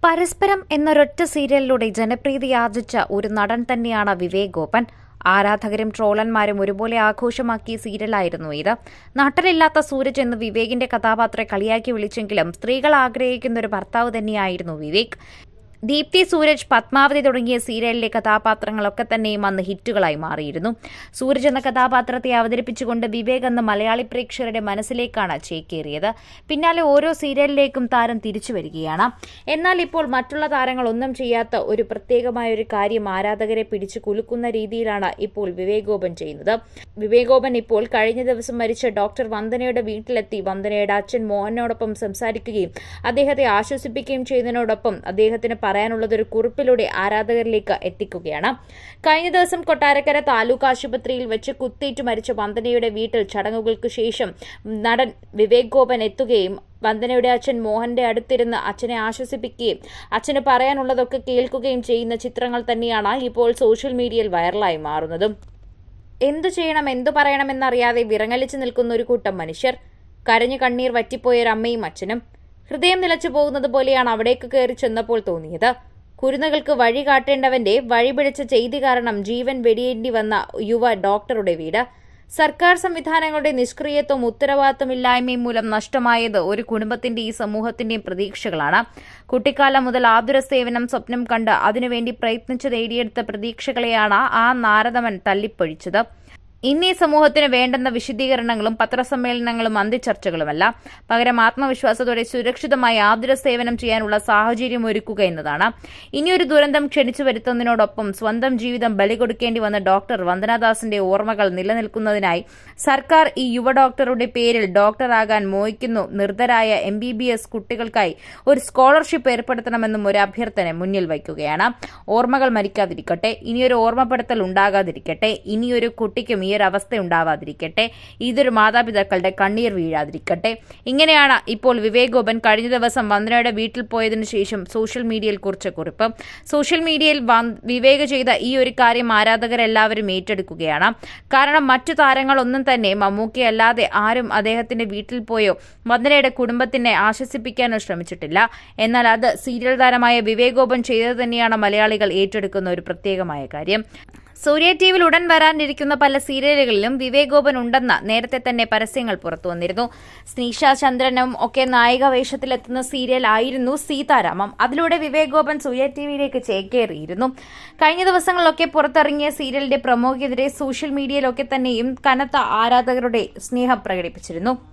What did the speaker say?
പരസ്പരം എന്നൊരൊറ്റ സീരിയലിലൂടെ ജനപ്രീതി ആർജിച്ച ഒരു നടൻ തന്നെയാണ് വിവേക് ഗോപൻ ആരാധകരും ട്രോളന്മാരും ഒരുപോലെ ആഘോഷമാക്കിയ സീരിയലായിരുന്നു ഇത് നാട്ടിലില്ലാത്ത സൂരജ് എന്ന് വിവേകിന്റെ കഥാപാത്രത്തെ കളിയാക്കി വിളിച്ചെങ്കിലും സ്ത്രീകൾ ആഗ്രഹിക്കുന്ന ഒരു ഭർത്താവ് തന്നെയായിരുന്നു വിവേക് ദീപ്തി സൂരജ് പത്മാവതി തുടങ്ങിയ സീരിയലിലെ കഥാപാത്രങ്ങളൊക്കെ തന്നെയും അന്ന് ഹിറ്റുകളായി മാറിയിരുന്നു സൂരജ് എന്ന കഥാപാത്രത്തെ അവതരിപ്പിച്ചുകൊണ്ട് വിവേക് എന്ന മലയാളി പ്രേക്ഷകരുടെ മനസ്സിലേക്കാണ് ചേക്കേറിയത് പിന്നാലെ ഓരോ സീരിയലിലേക്കും താരം തിരിച്ചു വരികയാണ് എന്നാൽ ഇപ്പോൾ മറ്റുള്ള താരങ്ങൾ ഒന്നും ചെയ്യാത്ത ഒരു പ്രത്യേകമായ ഒരു കാര്യം ആരാധകരെ പിടിച്ചു കുലുക്കുന്ന രീതിയിലാണ് ഇപ്പോൾ വിവേക് ഗോപൻ ചെയ്യുന്നത് വിവേക് ഗോപൻ ഇപ്പോൾ കഴിഞ്ഞ ദിവസം മരിച്ച ഡോക്ടർ വന്ദനയുടെ വീട്ടിലെത്തി വന്ദനയുടെ അച്ഛൻ മോഹനോടൊപ്പം സംസാരിക്കുകയും അദ്ദേഹത്തെ ആശ്വസിപ്പിക്കുകയും ചെയ്യുന്നതിനോടൊപ്പം അദ്ദേഹത്തിന് പറയാനുള്ളത് ഒരു കുറിപ്പിലൂടെ ആരാധകരിലേക്ക് എത്തിക്കുകയാണ് കഴിഞ്ഞ ദിവസം കൊട്ടാരക്കര താലൂക്ക് ആശുപത്രിയിൽ വെച്ച് കുത്തേറ്റു മരിച്ച വന്ദനയുടെ വീട്ടിൽ ചടങ്ങുകൾക്ക് ശേഷം നടൻ വിവേക് ഗോപൻ എത്തുകയും വന്ദനയുടെ അച്ഛൻ മോഹന്റെ അടുത്തിരുന്ന് അച്ഛനെ ആശ്വസിപ്പിക്കുകയും അച്ഛന് പറയാനുള്ളതൊക്കെ കേൾക്കുകയും ചെയ്യുന്ന ചിത്രങ്ങൾ തന്നെയാണ് ഇപ്പോൾ സോഷ്യൽ മീഡിയയിൽ വൈറലായി മാറുന്നതും എന്തു ചെയ്യണം എന്തു പറയണമെന്നറിയാതെ വിറങ്ങലിച്ചു നിൽക്കുന്ന ഒരു കൂട്ടം മനുഷ്യർ കരഞ്ഞു കണ്ണീർ വറ്റിപ്പോയ ഒരു അമ്മയും അച്ഛനും ഹൃദയം നിലച്ചു പോകുന്നത് പോലെയാണ് അവിടേക്ക് കയറി ചെന്നപ്പോൾ തോന്നിയത് കുരുന്നുകൾക്ക് വഴി കാട്ടേണ്ടവന്റെ വഴിപിഴച്ച ചെയ്തി കാരണം ജീവൻ വെടിയേണ്ടി വന്ന യുവ ഡോക്ടറുടെ വീട് സർക്കാർ സംവിധാനങ്ങളുടെ നിഷ്ക്രിയത്വം ഉത്തരവാദിത്തമില്ലായ്മയും മൂലം നഷ്ടമായത് ഒരു കുടുംബത്തിന്റെ ഈ സമൂഹത്തിന്റെയും പ്രതീക്ഷകളാണ് കുട്ടിക്കാലം മുതൽ ആതുര സേവനം സ്വപ്നം കണ്ട് അതിനുവേണ്ടി പ്രയത്നിച്ച് നേടിയെടുത്ത പ്രതീക്ഷകളെയാണ് ആ നാരദമൻ തല്ലിപ്പൊഴിച്ചത് ഇന്നീ സമൂഹത്തിന് വേണ്ടുന്ന വിശദീകരണങ്ങളും പത്രസമ്മേളനങ്ങളും അന്ത്യചർച്ചകളുമല്ല പകരം ആത്മവിശ്വാസത്തോടെ സുരക്ഷിതമായി ആതുര സേവനം ചെയ്യാനുള്ള സാഹചര്യം ഒരുക്കുക എന്നതാണ് ഇനിയൊരു ദുരന്തം ക്ഷണിച്ചു വരുത്തുന്നതിനോടൊപ്പം സ്വന്തം ജീവിതം ബലി കൊടുക്കേണ്ടി വന്ന ഡോക്ടർ വന്ദനാദാസിന്റെ ഓർമ്മകൾ നിലനിൽക്കുന്നതിനായി സർക്കാർ ഈ യുവ ഡോക്ടറുടെ പേരിൽ ഡോക്ടറാകാൻ മോഹിക്കുന്നു നിർദ്ധരായ എം ബി ബി എസ് കുട്ടികൾക്കായി ഒരു സ്കോളർഷിപ്പ് ഏർപ്പെടുത്തണമെന്നും ഒരു അഭ്യർത്ഥന മുന്നിൽ വയ്ക്കുകയാണ് ഓർമ്മകൾ മരിക്കാതിരിക്കട്ടെ ഇനിയൊരു ഓർമ്മപ്പെടുത്തൽ ഉണ്ടാകാതിരിക്കട്ടെ ഇനിയൊരു കുട്ടിക്കും ഈ ഒരു അവസ്ഥ ഉണ്ടാവാതിരിക്കട്ടെ ഇതൊരു മാതാപിതാക്കളുടെ കണ്ണീർ വീഴാതിരിക്കട്ടെ ഇങ്ങനെയാണ് ഇപ്പോൾ വിവേക് ഗോപൻ കഴിഞ്ഞ ദിവസം വന്ദനയുടെ വീട്ടിൽ പോയതിനു ശേഷം സോഷ്യൽ മീഡിയയിൽ കുറിച്ച കുറിപ്പ് സോഷ്യൽ മീഡിയയിൽ വിവേക് ചെയ്ത ഈ ഒരു കാര്യം ആരാധകരെല്ലാവരും ഏറ്റെടുക്കുകയാണ് കാരണം മറ്റു താരങ്ങളൊന്നും തന്നെ മമ്മൂക്കയല്ലാതെ ആരും അദ്ദേഹത്തിന്റെ വീട്ടിൽ പോയോ വന്ദനയുടെ കുടുംബത്തിനെ ആശ്വസിപ്പിക്കാനോ ശ്രമിച്ചിട്ടില്ല എന്നാൽ അത് സീരിയൽ താരമായ വിവേക് ഗോപൻ ചെയ്തത് തന്നെയാണ് മലയാളികൾ ഏറ്റെടുക്കുന്ന ഒരു പ്രത്യേകമായ കാര്യം സൂര്യ ടിവിയിൽ ഉടൻ വരാനിരിക്കുന്ന പല സീരിയലുകളിലും വിവേക് ഗോപൻ ഉണ്ടെന്ന നേരത്തെ തന്നെ പരസ്യങ്ങൾ പുറത്തു വന്നിരുന്നു സ്നീഷ ചന്ദ്രനും ഒക്കെ നായിക വേഷത്തിലെത്തുന്ന സീരിയൽ ആയിരുന്നു സീതാരാമം അതിലൂടെ വിവേക് ഗോപൻ സൂര്യ ടിവിയിലേക്ക് ചേക്കേറിയിരുന്നു കഴിഞ്ഞ ദിവസങ്ങളിലൊക്കെ പുറത്തിറങ്ങിയ സീരിയലിന്റെ പ്രമോക്കെതിരെ സോഷ്യൽ മീഡിയയിലൊക്കെ തന്നെയും കനത്ത ആരാധകരുടെ സ്നേഹം പ്രകടിപ്പിച്ചിരുന്നു